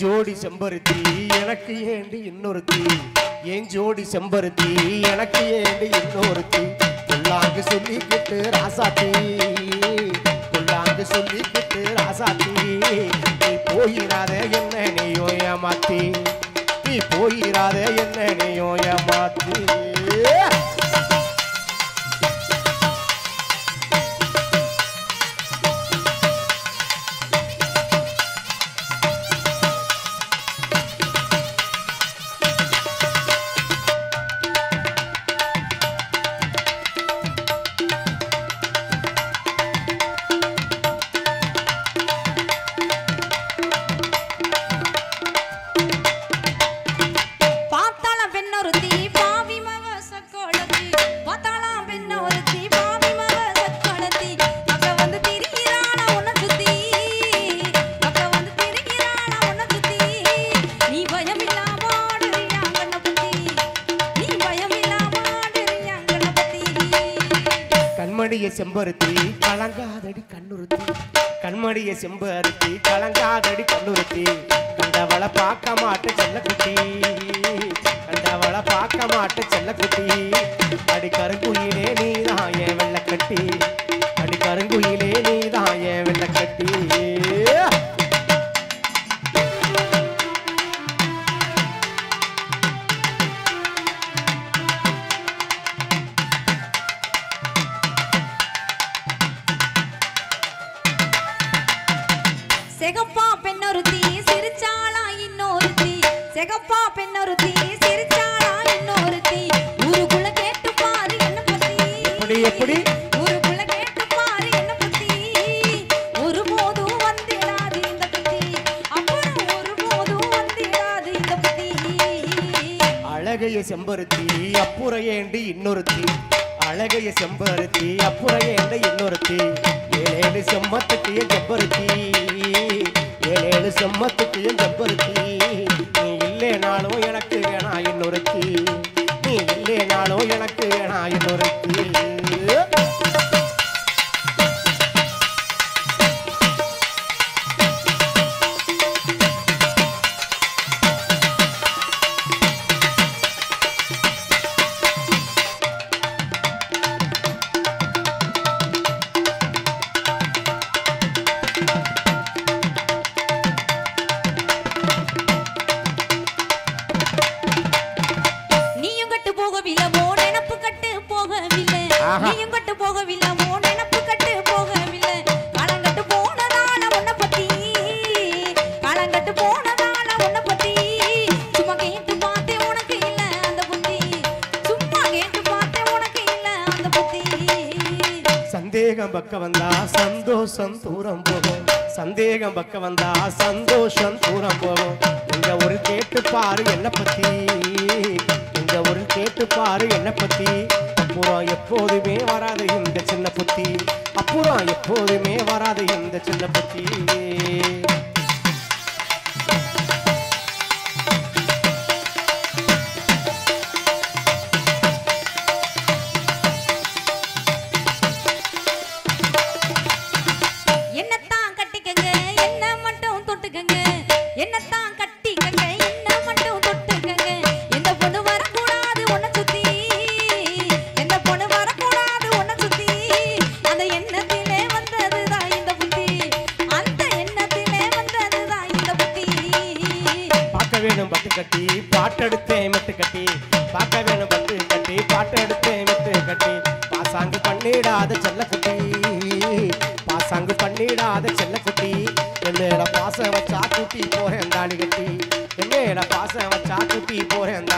ஜோடி செம்பருத்தி எனக்கு ஏண்டி இன்னொருத்தி என் ஜோடி செம்பருத்தி எனக்கு ஏண்டி இன்னொருத்தி புல்லாங்கு சொல்லிக்கிட்டு ராசாத்தி புல்லாங்கு சொல்லிக்கிட்டு ராசாத்தி நீ போயிடாத என்ன நீயோ ஏமாத்தி நீ போயிடாத என்ன நீயோ ஏமாத்தி பார்த்தாளம் பெண்ணொருத்தி பாவி மக சக்கோளத்தி பார்த்தாளாம் பெண்ணொருத்தி பாவி மக சக்கோளத்தி அக்க வந்து திரிகிறாளா உன்னை சுத்தி அக்க வந்து திரிகிறாளா உன்னை சுத்தி நீ பயம் இல்லாம ஆடுறியா கண்ணை பத்தி நீ பயம் இல்லாம ஆடுறியா கண்ணை பத்தி கண்மடிய செம்பருத்தி கலங்காதடி கண்ணுறுத்தி கண்மடிய செம்பருத்தி கலங்காதடி கண்ணுறுத்தி கண்டவள பார்க்க மாட்ட செல்லக்குட்டி கண்டவள பார்க்க மாட்ட செல்லக்குட்டி அடி கருங்குயிலே நீதான் என் வெள்ளக்கட்டி அடி கருங்குயிலே நீதான் என் வெள்ளக்கட்டி செகப்பா பெண்ணொருத்தி சிரிச்சாளா இன்னொருத்தி செகப்பா பெண்ணொருத்தி சிரிச்சாளா இன்னொருத்தி ஊருக்குள்ள கேட்டு பாரு என்ன பத்தி எப்படி, எப்படி? ஊருக்குள்ள கேட்டு பாரு என்ன பத்தி ஒருபோதும் வந்திடாது இந்த பத்தி அப்புறம் ஒருபோதும் வந்திடாது இந்த பத்தி அழகைய செம்பருத்தி அப்புறையேண்டி இன்னொருத்தி அழகைய செம்பருத்தி அப்புறையேண்டி இன்னொருத்தி ஏழேழு செம்மத்துக்கு என் செம்பருத்தி ஏழேழு செம்மத்துக்கு என் செம்பருத்தி நீ இல்லேனாலும் எனக்கு வேணா இன்னொருத்தி நீ இல்லேனாலும் எனக்கு வேணா இன்னொருத்தி நீயும் கட்டு போகவில்லை ஓ நினப்பு கட்டு போகவில்லை ஆஹா. நீயும் கட்டு போகவில்லை ஓ நினப்பு கட்டு போகவில்லை காலங்கட்டு போனதால உன்னை பத்தி காலங்கட்டு போனதால உன்னை பத்தி சும்மா கேட்டு பார்த்தேன் உனக்கு இல்ல அந்த புத்தி சும்மா கேட்டு பார்த்தேன் உனக்கு இல்ல அந்த புத்தி சந்தேகம் பக்க வந்தா சந்தோஷம் தூரம் போகும் சந்தேகம் பக்க வந்தா சந்தோஷம் தூரம் போகும் இங்க ஒரு கேட்டு பாரு என்ன பத்தி இங்க ஒரு கேட்டு பாரு என்ன பத்தி அப்புறம் எப்போதுமே வராது இந்த சின்ன புத்தி அப்புறம் எப்போதுமே வராது இந்த சின்ன புத்தி என்னத்தான் கட்டிக்கங்க என்ன மட்டும் தொட்டுக்கங்க என்னத்தான் கட்டிக்கங்க என்ன மட்டும் தொட்டுக்கங்க எந்த பொண்ணு வரக்கூடாது உன்னை சுத்தி எந்த பொண்ணு வரக்கூடாது உன்னை சுத்தி அந்த எண்ணத்திலே வந்ததுதான் இந்த புத்தி அந்த எண்ணத்திலே வந்ததுதான் இந்த புத்தி பார்க்க வேணும் பட்டு கட்டி பாட்டெடுத்தேன் மெட்டு கட்டி பார்க்க வேணும் பட்டு கட்டி பாட்டெடுத்தேன் மெட்டு கட்டி பாசாங்கு பண்ணிடாத செல்லக்குட்டி பாசாங்கு பண்ணிடாத செல்லக்குட்டி என்னேட பாச வச்சா கூட்டி போறேன் தாலி கட்டி என்னேட பாச வச்சா கூட்டி போறேன்